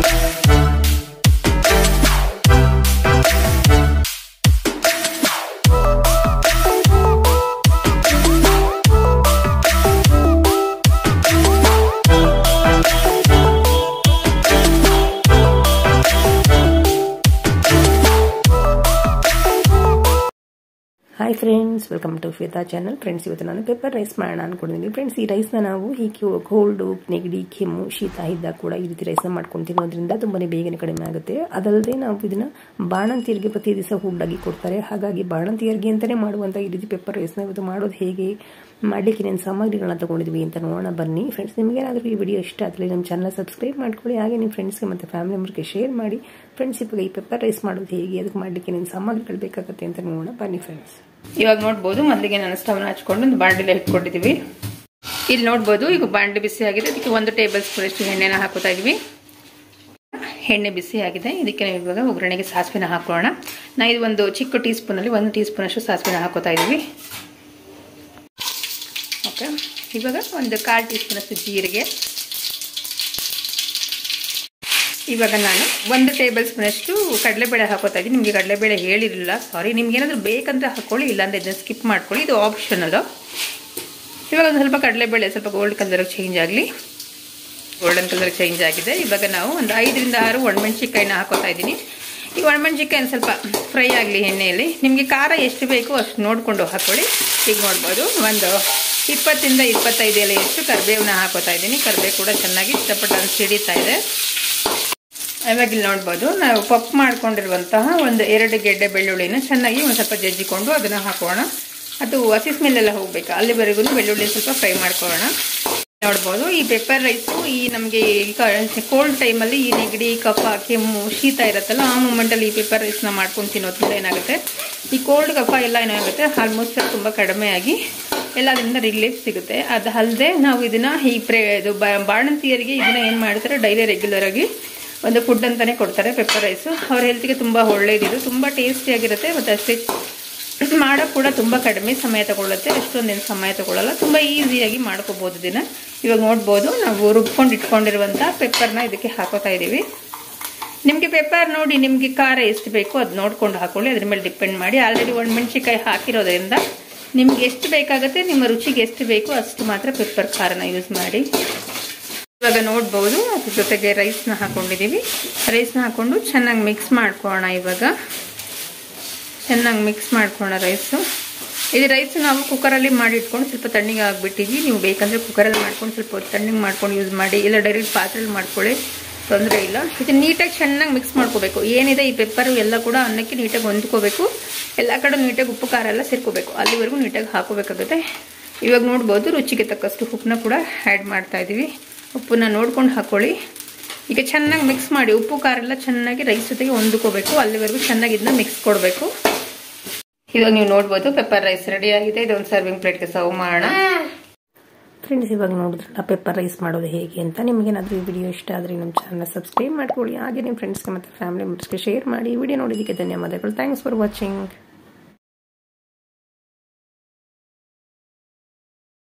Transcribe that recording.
hi friends welcome to Shweta channel friends ಇವತ್ತು ನಾನು pepper rice ಮಾಡೋಣ ಅನ್ಕೊಂಡಿದ್ದೀನಿ ಫ್ರೆಂಡ್ಸ್ ಈ ರೈಸ್ನ ನಾವು ಈ ಕೋಲ್ಡು ನೆಗಡಿ ಕೆಮ್ಮು ಶೀತ ಇದ್ದಾಗ ಕೂಡ ಈ ರೀತಿ ರೈಸ್ನ ಮಾಡ್ಕೊಂಡು ತಿನ್ನೋದ್ರಿಂದ ತುಂಬಾ ಬೇಗನೆ ಕಡಿಮೆ ಆಗುತ್ತೆ ಅದಲ್ಲದೆ ನಾವು ಇದನ್ನ ಬಾಣಂತಿಯರಿಗೆ ಪ್ರತಿ ದಿವಸ ಹುಡ್ಡಾಗಿ ಕೊಡ್ತಾರೆ ಹಾಗಾಗಿ ಬಾಣಂತಿಯರಿಗೆ ಅಂತಲೇ ಮಾಡುವಂಥ ಈ ರೀತಿ ಪೆಪ್ಪರ್ ರೈಸ್ನ ಇವತ್ತು ಮಾಡೋದು ಹೇಗೆ ಮಾಡಲಿಕ್ಕೆ ಏನೇನು ಸಾಮಗ್ರಿಗಳನ್ನ ತೊಗೊಂಡಿದ್ವಿ ಅಂತ ನೋಡೋಣ ಬನ್ನಿ ಫ್ರೆಂಡ್ಸ್ ನಿಮಗೇನಾದರೂ ಈ ವಿಡಿಯೋ ಇಷ್ಟ ಆದರೆ ನಮ್ಮ ಚಾನಲ್ ಸಬ್ಸ್ಕ್ರೈಬ್ ಮಾಡ್ಕೊಳ್ಳಿ ಹಾಗೆ ನಿಮ್ಮ ಫ್ರೆಂಡ್ಸ್ಗೆ ಮತ್ತು ಫ್ಯಾಮಿಲಿ ಮೆಂಬರ್ಗೆ ಶೇರ್ ಮಾಡಿ ಫ್ರೆಂಡ್ಸ್ ಇವಾಗ ಈ ಪೆಪ್ಪರ್ ರೈಸ್ ಮಾಡೋದು ಹೇಗೆ ಅದಕ್ಕೆ ಮಾಡಲಿಕ್ಕೆ ಏನೇನು ಸಾಮಗ್ರಿಗಳು ಬೇಕಾಗುತ್ತೆ ಅಂತ ನೋಡೋಣ ಬನ್ನಿ ಫ್ರೆಂಡ್ಸ್ ಇವಾಗ ನೋಡ್ಬೋದು ಮೊದಲಿಗೆ ನಾನು ಸ್ಟವ್ನ ಹಚ್ಕೊಂಡು ಒಂದು ಬಾಂಡಿಲೆ ಇಟ್ಕೊಂಡಿದ್ದೀವಿ ಇಲ್ಲಿ ನೋಡ್ಬೋದು ಈಗ ಬಾಂಡ್ಲಿ ಬಿಸಿ ಆಗಿದೆ ಅದಕ್ಕೆ ಒಂದು ಟೇಬಲ್ ಸ್ಪೂನ್ ಅಷ್ಟು ಎಣ್ಣೆನ ಹಾಕೋತಾ ಇದೀವಿ ಎಣ್ಣೆ ಬಿಸಿ ಆಗಿದೆ ಇದಕ್ಕೆ ನಾವು ಇವಾಗ ಒಗ್ಗರಣೆಗೆ ಸಾಸಿವೆನ ಹಾಕೋಣ ನಾ ಇದು ಒಂದು ಚಿಕ್ಕ ಟೀ ಸ್ಪೂನಲ್ಲಿ ಒಂದು ಟೀ ಸ್ಪೂನ್ ಅಷ್ಟು ಸಾಸಿವೆನ ಹಾಕೋತಾ ಇದೀವಿ ಓಕೆ ಇವಾಗ ಒಂದು ಕಾಲು ಟೀ ಸ್ಪೂನ್ ಅಷ್ಟು ಜೀರಿಗೆ ಇವಾಗ ನಾನು ಒಂದು ಟೇಬಲ್ ಸ್ಪೂನ್ ಅಷ್ಟು ಕಡಲೆಬೇಳೆ ಹಾಕೋತಾ ಇದ್ದೀನಿ ನಿಮಗೆ ಕಡಲೆಬೇಳೆ ಹೇಳಿರಲಿಲ್ಲ ಸಾರಿ ನಿಮ್ಗೆ ಏನಾದರೂ ಬೇಕಂದ್ರೆ ಹಾಕೊಳ್ಳಿ ಇಲ್ಲಾಂದ್ರೆ ಇದನ್ನು ಸ್ಕಿಪ್ ಮಾಡ್ಕೊಳ್ಳಿ ಇದು ಆಪ್ಷನಲ್ ಇವಾಗ ಒಂದು ಸ್ವಲ್ಪ ಕಡಲೆಬೇಳೆ ಸ್ವಲ್ಪ ಗೋಲ್ಡ್ ಕಲರ್ ಚೇಂಜ್ ಆಗಲಿ ಗೋಲ್ಡನ್ ಕಲರ್ ಚೇಂಜ್ ಆಗಿದೆ ಇವಾಗ ನಾವು ಒಂದು ಐದರಿಂದ ಆರು ಒಣಮೆಣ್ಸಿಕಾಯಿನ ಹಾಕೋತಾ ಇದ್ದೀನಿ ಈ ಒಣಮೆಣ್ಸಿಕಾಯಿ ಸ್ವಲ್ಪ ಫ್ರೈ ಆಗಲಿ ಎಣ್ಣೆಯಲ್ಲಿ ನಿಮಗೆ ಖಾರ ಎಷ್ಟು ಬೇಕು ಅಷ್ಟು ನೋಡಿಕೊಂಡು ಹಾಕೊಳ್ಳಿ ಈಗ ನೋಡ್ಬೋದು ಒಂದು ಇಪ್ಪತ್ತಿಂದ ಇಪ್ಪತ್ತೈದು ಎಲೆಯಷ್ಟು ಕರಿಬೇವನ್ನ ಹಾಕೋತಾ ಇದ್ದೀನಿ ಕರಿಬೇವು ಕೂಡ ಚೆನ್ನಾಗಿ ಚಟಪಟ ಸಿಡಿತಾ ಇದೆ ಇವಾಗ ಇಲ್ಲಿ ನೋಡ್ಬೋದು ನಾವು ಪಪ್ಪು ಮಾಡ್ಕೊಂಡಿರುವಂತಹ ಒಂದು ಎರಡು ಗೆಡ್ಡೆ ಬೆಳ್ಳುಳ್ಳಿನ ಚೆನ್ನಾಗಿ ಒಂದು ಸ್ವಲ್ಪ ಜಜ್ಜಿಕೊಂಡು ಅದನ್ನು ಹಾಕೋಣ ಅದು ಹಸಿ ಸ್ಮೆಲ್ಲೆಲ್ಲ ಹೋಗ್ಬೇಕು ಅಲ್ಲಿವರೆಗೂ ಬೆಳ್ಳುಳ್ಳಿ ಸ್ವಲ್ಪ ಫ್ರೈ ಮಾಡ್ಕೊಳ್ಳೋಣ ನೋಡ್ಬೋದು ಈ ಪೆಪ್ಪರ್ ರೈಸು ಈ ನಮಗೆ ಕೋಲ್ಡ್ ಟೈಮಲ್ಲಿ ಈ ನೆಗಡಿ ಕಫ ಕೆಮ್ಮು ಶೀತ ಇರುತ್ತಲ್ಲ ಆ ಮೂಮೆಂಟಲ್ಲಿ ಈ ಪೆಪ್ಪರ್ ರೈಸ್ನ ಮಾಡ್ಕೊಂಡು ತಿನ್ನೋದ್ರಿಂದ ಏನಾಗುತ್ತೆ ಈ ಕೋಲ್ಡ್ ಕಫ ಎಲ್ಲ ಏನಾಗುತ್ತೆ ಆಲ್ಮೋಸ್ಟ್ ತುಂಬ ಕಡಿಮೆಯಾಗಿ ಎಲ್ಲದರಿಂದ ರಿಲೀಫ್ ಸಿಗುತ್ತೆ ಅದು ಅಲ್ಲದೆ ನಾವು ಇದನ್ನು ಈ ಪ್ರೇ ಇದು ಬಾಣಂತಿಯರಿಗೆ ಇದನ್ನ ಏನು ಮಾಡ್ತಾರೆ ಡೈಲಿ ರೆಗ್ಯುಲರ್ ಆಗಿ ಒಂದು ಫುಡ್ ಅಂತಲೇ ಕೊಡ್ತಾರೆ ಪೆಪ್ಪರ್ ರೈಸು ಅವ್ರ ಹೆಲ್ತ್ಗೆ ತುಂಬ ಒಳ್ಳೇದಿದು ತುಂಬ ಟೇಸ್ಟಿಯಾಗಿರುತ್ತೆ ಮತ್ತು ಅಷ್ಟೇ ಮಾಡೋಕ್ಕೆ ಕೂಡ ತುಂಬ ಕಡಿಮೆ ಸಮಯ ತಗೊಳ್ಳುತ್ತೆ ಅಷ್ಟೊಂದೇನು ಸಮಯ ತಗೊಳ್ಳಲ್ಲ ತುಂಬ ಈಸಿಯಾಗಿ ಮಾಡ್ಕೋಬೋದು ಇದನ್ನು ಇವಾಗ ನೋಡ್ಬೋದು ನಾವು ರುಬ್ಕೊಂಡು ಇಟ್ಕೊಂಡಿರುವಂಥ ಪೆಪ್ಪರ್ನ ಇದಕ್ಕೆ ಹಾಕೋತಾ ಇದ್ದೀವಿ ನಿಮಗೆ ಪೆಪ್ಪರ್ ನೋಡಿ ನಿಮಗೆ ಖಾರ ಎಷ್ಟು ಬೇಕೋ ಅದು ನೋಡ್ಕೊಂಡು ಹಾಕೊಳ್ಳಿ ಅದ್ರ ಮೇಲೆ ಡಿಪೆಂಡ್ ಮಾಡಿ ಆಲ್ರೆಡಿ ಒಂದು ಮೆಣಸಿಕಾಯಿ ಹಾಕಿರೋದ್ರಿಂದ ನಿಮ್ಗೆ ಎಷ್ಟು ಬೇಕಾಗುತ್ತೆ ನಿಮ್ಮ ರುಚಿಗೆ ಎಷ್ಟು ಬೇಕೋ ಅಷ್ಟು ಮಾತ್ರ ಪೆಪ್ಪರ್ ಖಾರನ ಯೂಸ್ ಮಾಡಿ ಇವಾಗ ನೋಡ್ಬೋದು ಅದ್ರ ಜೊತೆಗೆ ರೈಸ್ನ ಹಾಕೊಂಡಿದ್ದೀವಿ ರೈಸ್ನ ಹಾಕೊಂಡು ಚೆನ್ನಾಗಿ ಮಿಕ್ಸ್ ಮಾಡ್ಕೊಳ್ಳೋಣ ಇವಾಗ ಚೆನ್ನಾಗಿ ಮಿಕ್ಸ್ ಮಾಡ್ಕೊಳ್ಳೋಣ ರೈಸು ಇದು ರೈಸ್ ನಾವು ಕುಕ್ಕರಲ್ಲಿ ಮಾಡಿ ಇಟ್ಕೊಂಡು ಸ್ವಲ್ಪ ತಣ್ಣಗೆ ಆಗಿಬಿಟ್ಟಿದ್ವಿ ನೀವು ಬೇಕಂದರೆ ಕುಕ್ಕರಲ್ಲಿ ಮಾಡ್ಕೊಂಡು ಸ್ವಲ್ಪ ತಣ್ಣಗೆ ಮಾಡ್ಕೊಂಡು ಯೂಸ್ ಮಾಡಿ ಇಲ್ಲ ಡೈರೆಕ್ಟ್ ಪಾತ್ರೆಯಲ್ಲಿ ಮಾಡ್ಕೊಳ್ಳಿ ತೊಂದರೆ ಇಲ್ಲ ಇದು ನೀಟಾಗಿ ಚೆನ್ನಾಗಿ ಮಿಕ್ಸ್ ಮಾಡ್ಕೋಬೇಕು ಏನಿದೆ ಈ ಪೆಪ್ಪರು ಎಲ್ಲ ಕೂಡ ಅನ್ನಕ್ಕೆ ನೀಟಾಗಿ ಹೊಂದ್ಕೋಬೇಕು ಎಲ್ಲ ಕಡೆ ನೀಟಾಗಿ ಉಪ್ಪು ಖಾರ ಎಲ್ಲ ಸೇರ್ಕೋಬೇಕು ಅಲ್ಲಿವರೆಗೂ ನೀಟಾಗಿ ಹಾಕೋಬೇಕಾಗುತ್ತೆ ಇವಾಗ ನೋಡ್ಬೋದು ರುಚಿಗೆ ತಕ್ಕಷ್ಟು ಉಪ್ಪನ್ನ ಕೂಡ ಆ್ಯಡ್ ಮಾಡ್ತಾ ಇದ್ದೀವಿ ಉಪ್ಪನ್ನ ನೋಡ್ಕೊಂಡು ಹಾಕೊಳ್ಳಿ ಈಗ ಚೆನ್ನಾಗಿ ಮಿಕ್ಸ್ ಮಾಡಿ ಉಪ್ಪು ಖಾರ ಎಲ್ಲ ಚೆನ್ನಾಗಿ ರೈಸ್ ಜೊತೆಗೆ ಹೊಂದ್ಕೋಬೇಕು ಅಲ್ಲಿವರೆಗೂ ಚೆನ್ನಾಗಿ ಇದನ್ನ ಮಿಕ್ಸ್ ಕೊಡಬೇಕು ಇವಾಗ ನೀವು ನೋಡ್ಬೋದು ಪೆಪ್ಪರ್ ರೈಸ್ ರೆಡಿ ಆಗಿದೆ ಇದೊಂದು ಸರ್ವಿಂಗ್ ಪ್ಲೇಟ್ಗೆ ಸರ್ವ್ ಮಾಡೋಣ ಫ್ರೆಂಡ್ಸ್ ಇವಾಗ ನೋಡಿದ್ರಲ್ಲ ಪೆಪ್ಪರ್ ರೈಸ್ ಮಾಡೋದು ಹೇಗೆ ಅಂತ ನಿಮಗೇನಾದರೂ ಈ ವಿಡಿಯೋ ಇಷ್ಟ ಆದರೆ ನಮ್ಮ ಚಾನಲ್ ಸಬ್ಸ್ಕ್ರೈಬ್ ಮಾಡ್ಕೊಳ್ಳಿ ಹಾಗೆ ನಿಮ್ಮ ಫ್ರೆಂಡ್ಸ್ಗೆ ಮತ್ತು ಫ್ಯಾಮಿಲಿ ಮೆಂಬರ್ಸ್ಗೆ ಶೇರ್ ಮಾಡಿ ವಿಡಿಯೋ ನೋಡೋದಕ್ಕೆ ಧನ್ಯವಾದಗಳು ಥ್ಯಾಂಕ್ಸ್ ಫಾರ್ ವಾಚಿಂಗ್